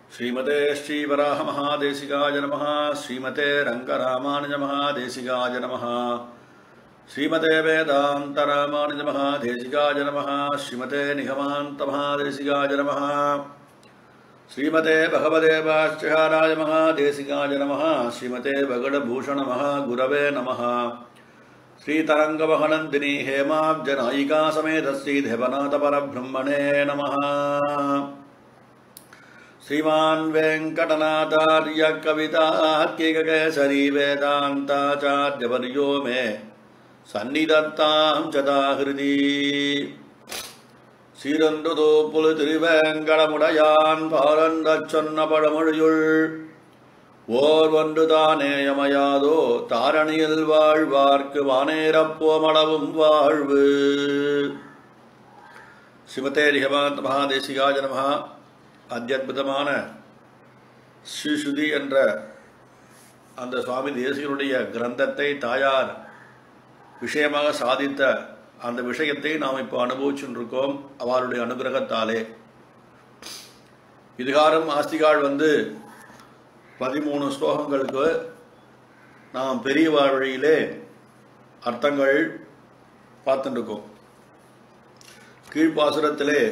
श्रीमते श्रीवराहमहादेशिकाय नमः श्रीमते रङ्गरामानुजमहादेशिकाय नमः श्रीमते वेदान्तरामानुजमहादेशिकाय नमः श्रीमते निगमान्तमहादेशिकाय नमः श्रीमते भगवते वाश्चहाराय महादेशिकाय नमः श्रीमते भगडभूषणमहागुरवे नमः श्रीतरङ्गवहनन्दिनी हेमाब्जनायिका समेत श्रीदेवनाथपरब्रह्मणे नमः श्रीमान् वेङ्कटनाथार्य कवितार्किककेसरी वेदान्ताचार्यवर्यो मे सन्निधत्तां चदाहृदि சீரன்றுதோ புலு திருவேங்கடமுடையான் பாரந்தச் சொன்ன பழமொழியுள் ஓர் ஒன்று தானேயமையாதோ தாரணியில் வாழ்வார்க்கு வானேரப்போமளவும் வாழ்வு ஸ்ரீமதே ரிகமாந்த் மகாதேசிகாஜ நமஹா அத்தியுதமான ஸ்ரீசுதி என்ற அந்த சுவாமி தேசிகனுடைய கிரந்தத்தை தாயார் விஷயமாக சாதித்த அந்த விஷயத்தை நாம் இப்போ அனுபவிச்சுருக்கோம் அவருடைய அனுகிரகத்தாலே இதுகாரம் ஆஸ்திகால் வந்து பதிமூணு ஸ்லோகங்களுக்கு நாம் பெரிய வழியிலே அர்த்தங்கள் பார்த்துட்டுருக்கோம் கீழ்ப்பாசுரத்திலே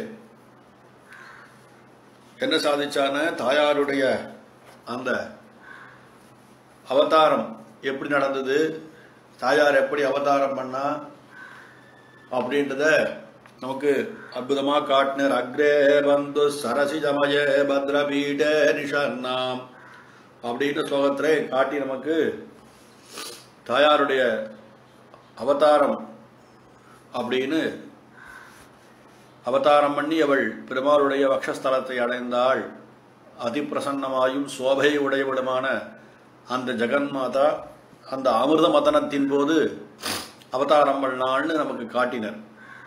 என்ன சாதிச்சான தாயாருடைய அந்த அவதாரம் எப்படி நடந்தது தாயார் எப்படி அவதாரம் பண்ணா அப்படின்றத நமக்கு அற்புதமாக காட்டினர் அக்ரே பந்து சரசிஜமய பத்ரபீட நிஷன்னாம் அப்படின்னு ஸ்லோகத்திலே காட்டி நமக்கு தாயாருடைய அவதாரம் அப்படின்னு அவதாரம் பண்ணி அவள் பெருமாளுடைய வக்ஷஸ்தலத்தை அடைந்தாள் அதிப்பிரசன்னமாயும் சோபை உடையவளுமான அந்த ஜெகன்மாதா அந்த அமிர்த மதனத்தின் போது அவதாரம் பண்ணாள்னு நமக்கு காட்டினர்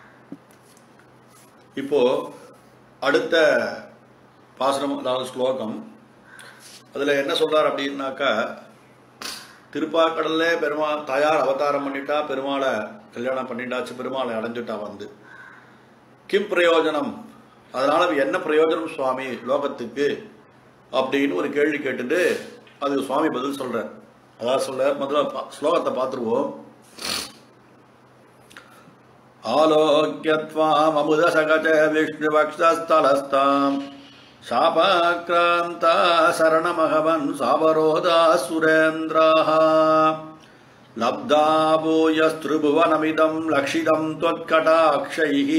இப்போ அடுத்த பாசனம் அதாவது ஸ்லோகம் அதில் என்ன சொல்றார் அப்படின்னாக்கா திருப்பாக்கடல்ல பெருமாள் தாயார் அவதாரம் பண்ணிட்டா பெருமாளை கல்யாணம் பண்ணிட்டாச்சு பெருமாளை அடைஞ்சிட்டா வந்து கிம் பிரயோஜனம் அதனால என்ன பிரயோஜனம் சுவாமி லோகத்துக்கு அப்படின்னு ஒரு கேள்வி கேட்டுட்டு அதுக்கு சுவாமி பதில் சொல்றார் அதாவது சொல்ற முதல்ல ஸ்லோகத்தை பார்த்துருவோம் ஆலோக்கியத்வாமமுதசகஜ விஷ்ணுவக்ஷஸ்தலஸ்தாம் शापाक्रान्ता शरणमहवन् सावरोधा सुरेन्द्राः लब्धा भूयस्त्रिभुवनमिदं लक्षितं त्वत्कटाक्षैः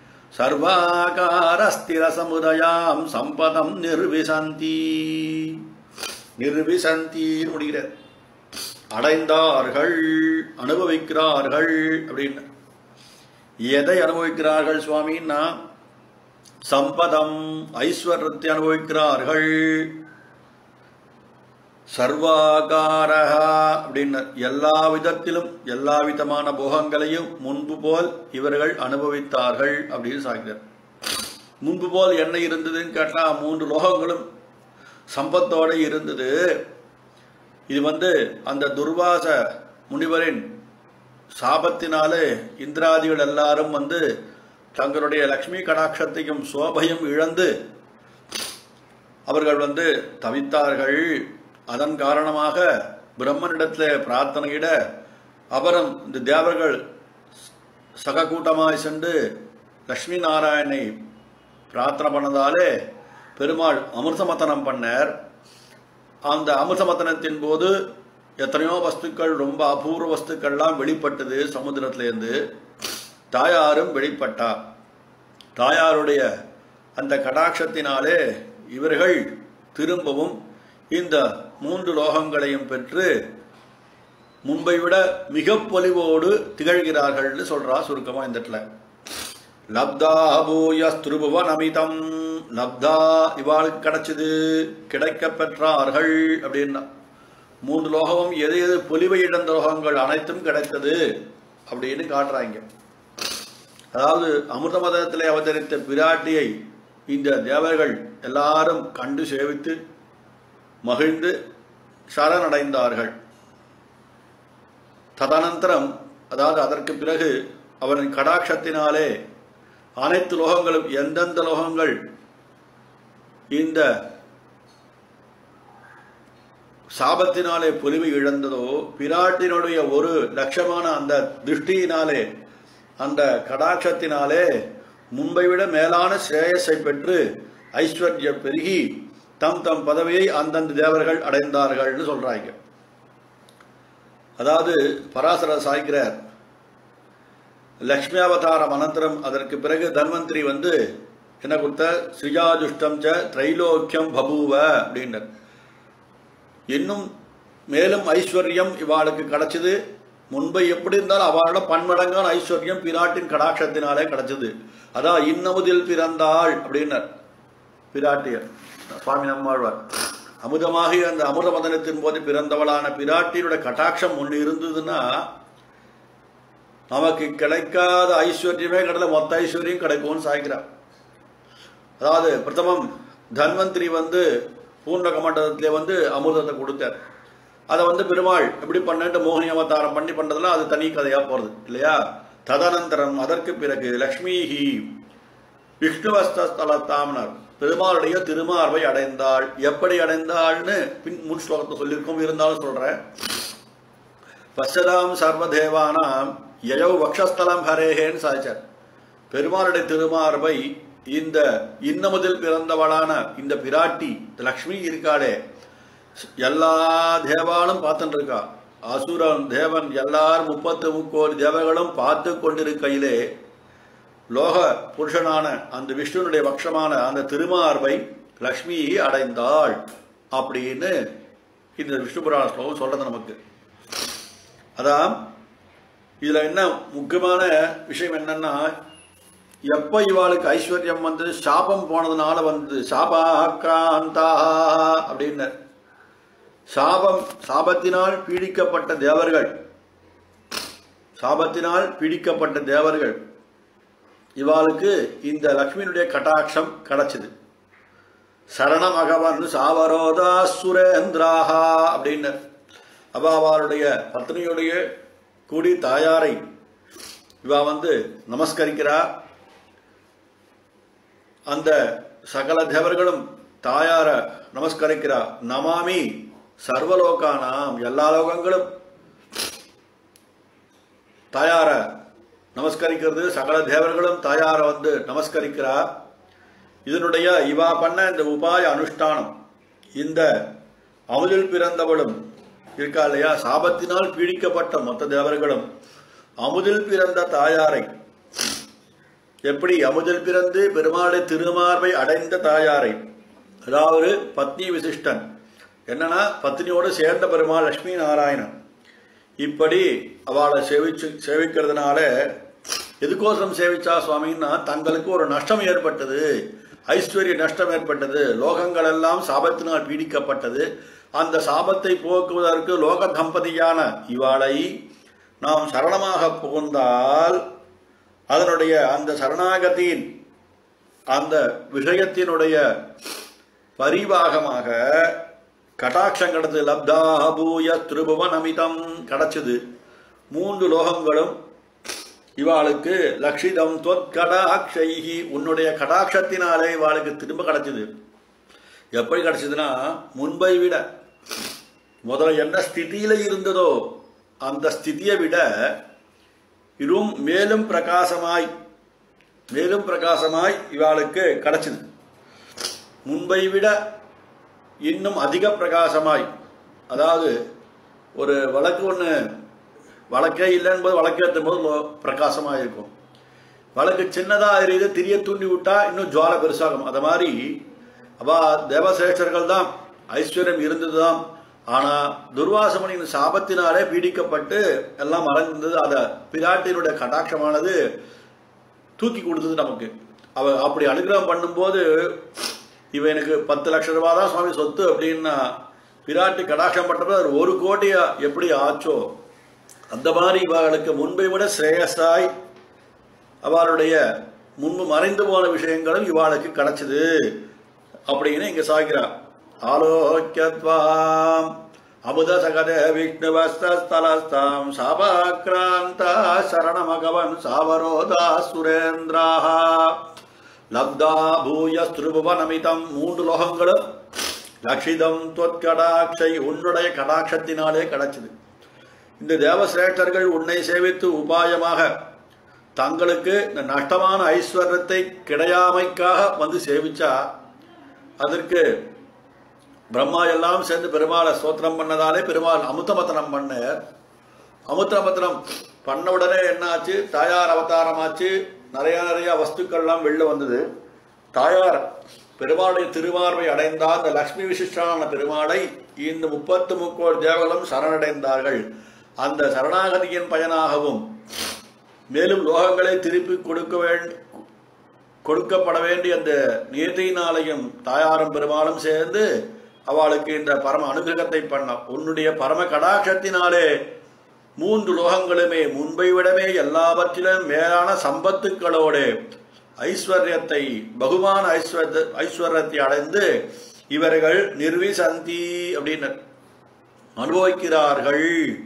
सर्वाकारस्थिरसमुदयां सम्पदं निर्विशन्ति நிர்விசந்தி முடிகிற அடைந்தார்கள் அனுபவிக்கிறார்கள் அப்படின்னு எதை அனுபவிக்கிறார்கள் சுவாமின்னா சம்பதம் ஐஸ்வர்யத்தை அனுபவிக்கிறார்கள் சர்வாகாரக அப்படின்னு எல்லா விதத்திலும் எல்லா விதமான போகங்களையும் முன்பு போல் இவர்கள் அனுபவித்தார்கள் அப்படின்னு சாகிறார் முன்பு போல் என்ன இருந்ததுன்னு கேட்டா மூன்று லோகங்களும் சம்பத்தோட இருந்தது இது வந்து அந்த துர்வாச முனிவரின் சாபத்தினாலே இந்திராதிகள் எல்லாரும் வந்து தங்களுடைய லக்ஷ்மி கடாட்சத்தையும் சோபையும் இழந்து அவர்கள் வந்து தவித்தார்கள் அதன் காரணமாக பிரம்மனிடத்தில் பிரார்த்தனையிட அவரும் இந்த தேவர்கள் சகக்கூட்டமாய் சென்று லக்ஷ்மி நாராயணனை பிரார்த்தனை பண்ணதாலே பெருமாள் அமிர்தமத்தனம் பண்ணார் அந்த அமிர்தமத்தனத்தின் போது எத்தனையோ வஸ்துக்கள் ரொம்ப அபூர்வ வஸ்துக்கள்லாம் வெளிப்பட்டது சமுத்திரத்திலேருந்து தாயாரும் வெளிப்பட்டார் தாயாருடைய அந்த கடாட்சத்தினாலே இவர்கள் திரும்பவும் இந்த மூன்று லோகங்களையும் பெற்று முன்பை விட மிக பொலிவோடு திகழ்கிறார்கள்னு சொல்றா சுருக்கமா இந்த இடத்துல லப்தா பூயஸ்திருபுவன் அமிதம் லப்தா இவாளுக்கு கிடைச்சது கிடைக்க பெற்றார்கள் அப்படின்னா மூன்று லோகமும் எது எது பொலிவை இழந்த லோகங்கள் அனைத்தும் கிடைத்தது அப்படின்னு காட்டுறாங்க அதாவது அமிர்த மதத்திலே அவதரித்த பிராட்டியை இந்த தேவர்கள் எல்லாரும் கண்டு சேவித்து மகிழ்ந்து சரணடைந்தார்கள் ததனந்தரம் அதாவது அதற்கு பிறகு அவரின் கடாட்சத்தினாலே அனைத்து லோகங்களும் எந்தெந்த லோகங்கள் இந்த சாபத்தினாலே பொலிவு இழந்ததோ பிராட்டினுடைய ஒரு லட்சமான அந்த திருஷ்டியினாலே அந்த கடாட்சத்தினாலே முன்பை விட மேலான சிரேயஸை பெற்று ஐஸ்வர்யம் பெருகி தம் தம் பதவியை அந்தந்த தேவர்கள் அடைந்தார்கள்னு சொல்றாங்க அதாவது பராசரர் சாய்க்கிறார் லக்ஷ்மி அவதாரம் அனந்தரம் அதற்கு பிறகு தன்வந்திரி வந்து என்ன கொடுத்த ஸ்ரீஜாஜுஷ்டம் ச திரைலோக்கியம் பபூவ அப்படின்னர் இன்னும் மேலும் ஐஸ்வர்யம் இவாளுக்கு கிடைச்சது முன்பை எப்படி இருந்தாலும் அவளோட பன்மடங்கான ஐஸ்வர்யம் பிராட்டின் கடாட்சத்தினாலே கிடைச்சது அதான் இன்னமுதில் பிறந்தாள் அப்படின்னர் பிராட்டியர் சுவாமி நம்மாழ்வார் அமுதமாகிய அந்த அமுத மதனத்தின் போது பிறந்தவளான பிராட்டியோட கட்டாட்சம் ஒன்று இருந்ததுன்னா நமக்கு கிடைக்காத ஐஸ்வர்யமே கடல மொத்த ஐஸ்வர்யம் கிடைக்கும்னு சாய்க்கிறார் அதாவது பிரதமம் தன்வந்திரி வந்து பூர்ணக மண்டலத்திலே வந்து அமிர்தத்தை கொடுத்தார் அதை வந்து பெருமாள் எப்படி பண்ணிட்டு மோகினி அவதாரம் பண்ணி பண்றதுல அது தனி கதையா போறது இல்லையா ததனந்தரம் அதற்கு பிறகு லக்ஷ்மிஹி விஷ்ணுவஸ்தலத்தாமனர் பெருமாளுடைய திருமார்பை அடைந்தாள் எப்படி அடைந்தாள்னு பின் முன் ஸ்லோகத்தை சொல்லியிருக்கோம் இருந்தாலும் சொல்றேன் பசதாம் சர்வதேவானாம் யயௌ வக்ஷஸ்தலம் ஹரேஹேன்னு சாதிச்சார் பெருமாளுடைய திருமார்பை இந்த இன்னமுதில் பிறந்தவளான இந்த பிராட்டி இந்த லக்ஷ்மி இருக்காளே எல்லா தேவாலும் பார்த்துட்டு இருக்கா அசுரன் தேவன் எல்லாரும் முப்பத்து முக்கோடி தேவர்களும் பார்த்து கொண்டிருக்கையிலே லோக புருஷனான அந்த விஷ்ணுனுடைய பட்சமான அந்த திருமார்பை லக்ஷ்மி அடைந்தாள் அப்படின்னு இந்த விஷ்ணு புராண ஸ்லோகம் சொல்றது நமக்கு அதான் இதுல என்ன முக்கியமான விஷயம் என்னன்னா எப்ப இவாளுக்கு ஐஸ்வர்யம் வந்து சாபம் போனதுனால வந்து சாபாக்ராந்தா அப்படின்னு சாபம் சாபத்தினால் பீடிக்கப்பட்ட தேவர்கள் சாபத்தினால் பீடிக்கப்பட்ட தேவர்கள் இவாளுக்கு இந்த லக்ஷ்மியினுடைய கட்டாட்சம் கிடைச்சது சரணமகவன் சாவரோதா சுரேந்திராஹா அப்படின்னு அவ அவளுடைய பத்னியுடைய கூடி தாயாரை இவ வந்து நமஸ்கரிக்கிறா அந்த சகல தேவர்களும் தாயார நமஸ்கரிக்கிறா நமாமி சர்வலோகானாம் எல்லா லோகங்களும் தாயார நமஸ்கரிக்கிறது சகல தேவர்களும் தாயார வந்து நமஸ்கரிக்கிறா இதனுடைய இவா பண்ண இந்த உபாய அனுஷ்டானம் இந்த அமுதில் பிறந்தவளும் இருக்கா இல்லையா சாபத்தினால் பீடிக்கப்பட்ட மொத்த தேவர்களும் அமுதில் பிறந்த தாயாரை எப்படி அமுதில் பிறந்து பெருமாளுடைய திருமார்பை அடைந்த தாயாரை அதாவது பத்னி விசிஷ்டன் என்னன்னா பத்னியோடு சேர்ந்த பெருமாள் லட்சுமி நாராயணன் இப்படி அவளை சேவிச்சு சேவிக்கிறதுனால எதுக்கோசரம் சேவிச்சா சுவாமின்னா தங்களுக்கு ஒரு நஷ்டம் ஏற்பட்டது ஐஸ்வர்ய நஷ்டம் ஏற்பட்டது லோகங்கள் எல்லாம் சாபத்தினால் பீடிக்கப்பட்டது அந்த சாபத்தை போக்குவதற்கு லோக தம்பதியான இவாளை நாம் சரணமாக புகுந்தால் அதனுடைய அந்த சரணாகதியின் அந்த விஷயத்தினுடைய பரிவாகமாக கட்டாட்சம் கிடைச்சது லப்தா பூய திருபுவன் அமிதம் கிடைச்சது மூன்று லோகங்களும் இவாளுக்கு லக்ஷிதம் தொற்கடாட்சைகி உன்னுடைய கடாட்சத்தினாலே இவாளுக்கு திரும்ப கிடைச்சது எப்படி கிடைச்சதுன்னா முன்பை விட முதல்ல என்ன ஸ்திதியில இருந்ததோ அந்த ஸ்திதியை விட இரும் மேலும் பிரகாசமாய் மேலும் பிரகாசமாய் இவாளுக்கு கிடைச்சது முன்பை விட இன்னும் அதிக பிரகாசமாய் அதாவது ஒரு வழக்கு ஒன்று வழக்கே இல்லைன்னு வழக்கு ஏற்றும் போது லோ- பிரகாசமா இருக்கும் வழக்கு சின்னதாக எரியுது திரிய தூண்டி விட்டா இன்னும் ஜுவாலை பெருசாகும் அது மாதிரி அவா தேவசிரேஷ்டர்கள் தான் ஐஸ்வர்யம் இருந்ததுதான் ஆனா துர்வாசமணியின் சாபத்தினாலே பீடிக்கப்பட்டு எல்லாம் மறைந்தது அத பிராட்டியினுடைய கடாட்சமானது தூக்கி கொடுத்தது நமக்கு அவ அப்படி அனுகிரகம் பண்ணும்போது இவ எனக்கு பத்து லட்சம் ரூபாய் தான் சுவாமி சொத்து அப்படின்னா பிராட்டி கடாட்சம் பட்டப்ப அது ஒரு கோடியா எப்படி ஆச்சோ அந்த மாதிரி இவர்களுக்கு முன்பை விட ஸ்ரேயஸாய் அவளுடைய முன்பு மறைந்து போன விஷயங்களும் இவாளுக்கு கிடைச்சது அப்படின்னு இங்க சாகிறார் ஆலோக்கியத்வாம் அமுத சகத விஷ்ணுவஸ்தலஸ்தாம் சாபாக்ராந்தா சரணமகவன் சாவரோதா சுரேந்திராஹா லப்தா பூய ஸ்திருபுவனமிதம் மூன்று லோகங்களும் லக்ஷிதம் தொற்கடாட்சை உன்னுடைய கடாட்சத்தினாலே கிடைச்சது இந்த தேவசிரேஷ்டர்கள் உன்னை சேவித்து உபாயமாக தங்களுக்கு இந்த நஷ்டமான ஐஸ்வர்யத்தை கிடையாமைக்காக வந்து சேவிச்சா அதற்கு பிரம்மா எல்லாம் சேர்ந்து பெருமாளை ஸ்தோத்திரம் பண்ணதாலே பெருமாள் அமுத்தமத்தனம் பண்ண அமுத்தமத்தனம் பண்ண உடனே என்னாச்சு தாயார் அவதாரமாச்சு நிறைய நிறைய வஸ்துக்கள்லாம் வெளில வந்தது தாயார் பெருமாளுடைய திருமார்பை அடைந்தார் இந்த லக்ஷ்மி விசிஷ்டான பெருமாளை இந்த முப்பத்து முக்கோள் தேவர்களும் சரணடைந்தார்கள் அந்த சரணாகதியின் பயனாகவும் மேலும் லோகங்களை திருப்பி கொடுக்க வேண்டி கொடுக்கப்பட வேண்டிய அந்த நியதியினாலையும் தாயாரும் பெருமாளும் சேர்ந்து அவளுக்கு இந்த பரம அனுகிரகத்தை பண்ண உன்னுடைய பரம கடாட்சத்தினாலே மூன்று லோகங்களுமே முன்பை விடவே எல்லாவற்றிலும் மேலான சம்பத்துக்களோடு ஐஸ்வர்யத்தை பகுமான ஐஸ்வர்ய ஐஸ்வர்யத்தை அடைந்து இவர்கள் நிர்விசந்தி அப்படின்னு அனுபவிக்கிறார்கள்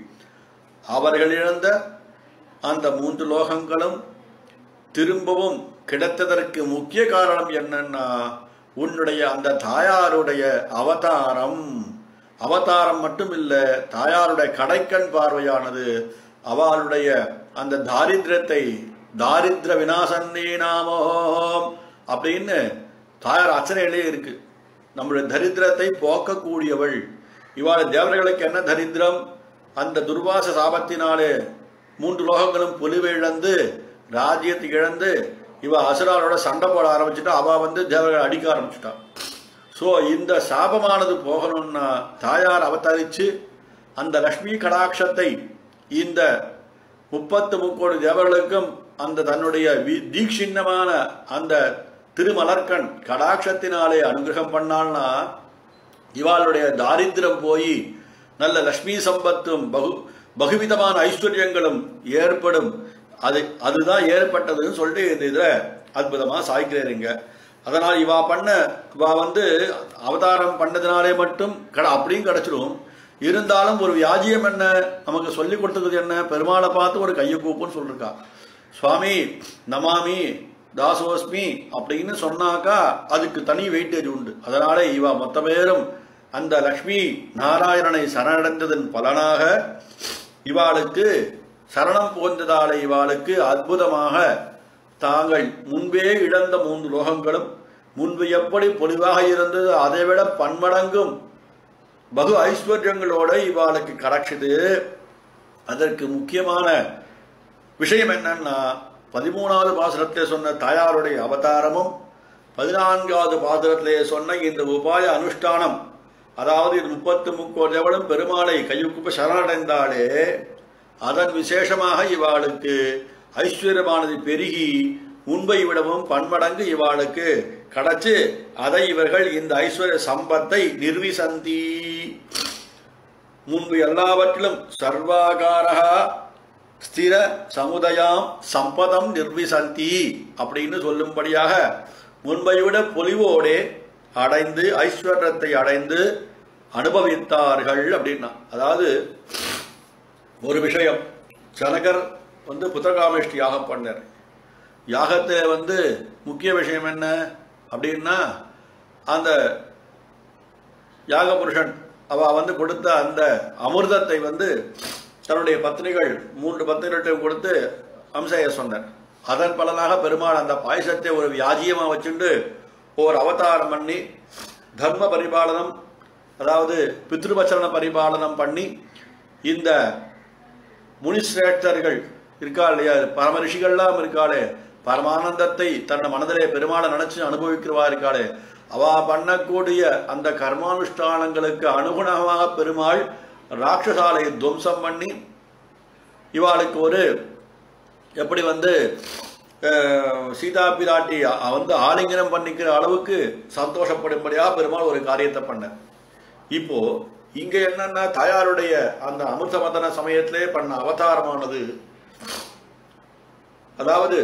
அவர்கள் இழந்த அந்த மூன்று லோகங்களும் திரும்பவும் கிடைத்ததற்கு முக்கிய காரணம் என்னன்னா உன்னுடைய அந்த தாயாருடைய அவதாரம் அவதாரம் மட்டும் இல்ல தாயாருடைய கடைக்கண் பார்வையானது அவளுடைய அந்த தாரித்திரத்தை தாரித்திர விநாசன்னே நாமோம் அப்படின்னு தாயார் அச்சனையிலே இருக்கு நம்முடைய தரித்திரத்தை போக்கக்கூடியவள் இவ்வாறு தேவர்களுக்கு என்ன தரித்திரம் அந்த துர்வாச சாபத்தினாலே மூன்று லோகங்களும் பொலிவை இழந்து ராஜ்யத்தை இழந்து இவ அசுராரோட சண்டை போட ஆரம்பிச்சுட்டா அவ வந்து தேவர்கள் அடிக்க ஆரம்பிச்சுட்டா ஸோ இந்த சாபமானது போகணும்னா தாயார் அவதரிச்சு அந்த லக்ஷ்மி கடாட்சத்தை இந்த முப்பத்து முக்கோடி தேவர்களுக்கும் அந்த தன்னுடைய வி- தீக்ஷின்னமான அந்த திருமலர்கண் கடாட்சத்தினாலே அனுகிரகம் பண்ணாள்னா இவாளுடைய தாரித்திரம் போய் நல்ல லக்ஷ்மி சம்பத்தும் பகு பகுவிதமான ஐஸ்வர்யங்களும் ஏற்படும் அது அதுதான் ஏற்பட்டதுன்னு சொல்லிட்டு இந்த இதில் அற்புதமாக சாய்க்கிறீங்க அதனால் இவா பண்ண இவா வந்து அவதாரம் பண்ணதுனாலே மட்டும் கட அப்படியும் கிடைச்சிடும் இருந்தாலும் ஒரு வியாஜியம் என்ன நமக்கு சொல்லி கொடுத்தது என்ன பெருமாளை பார்த்து ஒரு கையை கூப்புன்னு சொல்லிருக்கா சுவாமி நமாமி தாசோஸ்மி அப்படின்னு சொன்னாக்கா அதுக்கு தனி வெயிட்டேஜ் உண்டு அதனால இவா மொத்த பேரும் அந்த லக்ஷ்மி நாராயணனை சரணடைந்ததன் பலனாக இவாளுக்கு சரணம் போன்றதாலே இவாளுக்கு அற்புதமாக தாங்கள் முன்பே இழந்த மூன்று லோகங்களும் முன்பு எப்படி பொலிவாக இருந்தது அதைவிட பன்மடங்கும் பகு ஐஸ்வர்யங்களோட இவாளுக்கு கிடைச்சது அதற்கு முக்கியமான விஷயம் என்னன்னா பதிமூணாவது பாசுரத்திலே சொன்ன தாயாருடைய அவதாரமும் பதினான்காவது பாசுரத்திலே சொன்ன இந்த உபாய அனுஷ்டானம் அதாவது இது முப்பத்து முக்கோதேவனும் பெருமாளை கையுக்குப்ப சரணடைந்தாலே அதன் விசேஷமாக இவாளுக்கு ஐஸ்வர்யமானது பெருகி முன்பை விடவும் பன்மடங்கு இவாளுக்கு கிடைச்சு அதை இவர்கள் இந்த ஐஸ்வர்ய சம்பத்தை நிர்விசந்தி முன்பு எல்லாவற்றிலும் சர்வாகாரா ஸ்திர சமுதயாம் சம்பதம் நிர்விசந்தி அப்படின்னு சொல்லும்படியாக முன்பை விட பொலிவோடே அடைந்து ஐஸ்வர்யத்தை அடைந்து அனுபவித்தார்கள் அப்படின்னா அதாவது ஒரு விஷயம் ஜனகர் வந்து புத்திரகாமேஷ்டி யாகம் பண்ணார் யாகத்தில் வந்து முக்கிய விஷயம் என்ன அப்படின்னா அந்த யாக புருஷன் அவ வந்து கொடுத்த அந்த அமிர்தத்தை வந்து தன்னுடைய பத்னிகள் மூன்று பத்னிகள்கிட்ட கொடுத்து அம்சைய சொன்னார் அதன் பலனாக பெருமாள் அந்த பாயசத்தை ஒரு வியாஜியமாக வச்சுண்டு ஒரு அவதாரம் பண்ணி தர்ம பரிபாலனம் அதாவது பித்ருவச்சரண பரிபாலனம் பண்ணி இந்த முனிசிரேஷ்டர்கள் இருக்கா இல்லையா பரம ரிஷிகள்லாம் இருக்காளே பரமானந்தத்தை தன்னை மனதிலே பெருமாளை நினைச்சு அனுபவிக்கிறவா இருக்காளே அவ பண்ணக்கூடிய அந்த கர்மானுஷ்டானங்களுக்கு அனுகுணமாக பெருமாள் ராட்சசாலையை துவம்சம் பண்ணி இவாளுக்கு ஒரு எப்படி வந்து அஹ், சீதா பிராட்டி அ- வந்து ஆலிங்கனம் பண்ணிக்கிற அளவுக்கு சந்தோஷப்படும்படியா பெருமாள் ஒரு காரியத்தை பண்ண இப்போ இங்க என்னன்னா தாயாருடைய அந்த அமிர்த மதன சமயத்திலே பண்ண அவதாரமானது அதாவது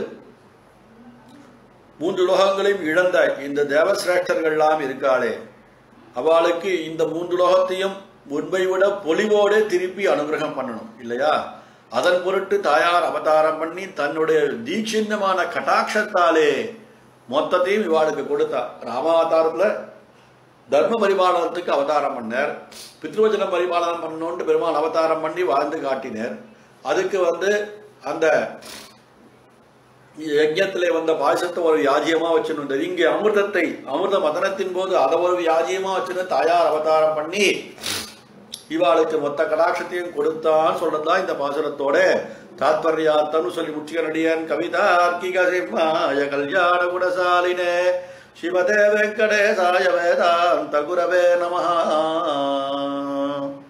மூன்று லோகங்களையும் இழந்த இந்த தேவசிரேஷ்டர்கள்லாம் இருக்காளே அவளுக்கு இந்த மூன்று லோகத்தையும் முன்பை விட பொலிவோடு திருப்பி அனுகிரகம் பண்ணணும் இல்லையா அதன் பொருட்டு தாயார் அவதாரம் பண்ணி தன்னுடைய தீட்சின்னமான கட்டாட்சத்தாலே மொத்தத்தையும் இவாளுக்கு கொடுத்தா ராமாவதாரத்துல தர்ம பரிபாலனத்துக்கு அவதாரம் பண்ணார் பித்ருவச்சன பரிபாலனம் பண்ணணுன்ட்டு பெருமாள் அவதாரம் பண்ணி வாழ்ந்து காட்டினார் அதுக்கு வந்து அந்த யஜ்யத்திலே வந்த பாயசத்தை ஒரு யாஜியமா வச்சுன்னு இங்கே அமிர்தத்தை அமிர்த மதனத்தின் போது அதை ஒரு யாஜியமா வச்சுன்னு தாயார் அவதாரம் பண்ணி இவாளுக்கு மொத்த கடாட்சத்தையும் கொடுத்தான்னு சொல்றதுதான் இந்த பாசுரத்தோட தாத்பர்யாத்தம்னு சொல்லி முற்றிய நடிகன் கவிதார்க்கிக சிம்மாய கல்யாண குணசாலினே சிவதே வெங்கடேசாய வேதாந்த குரவே நமஹா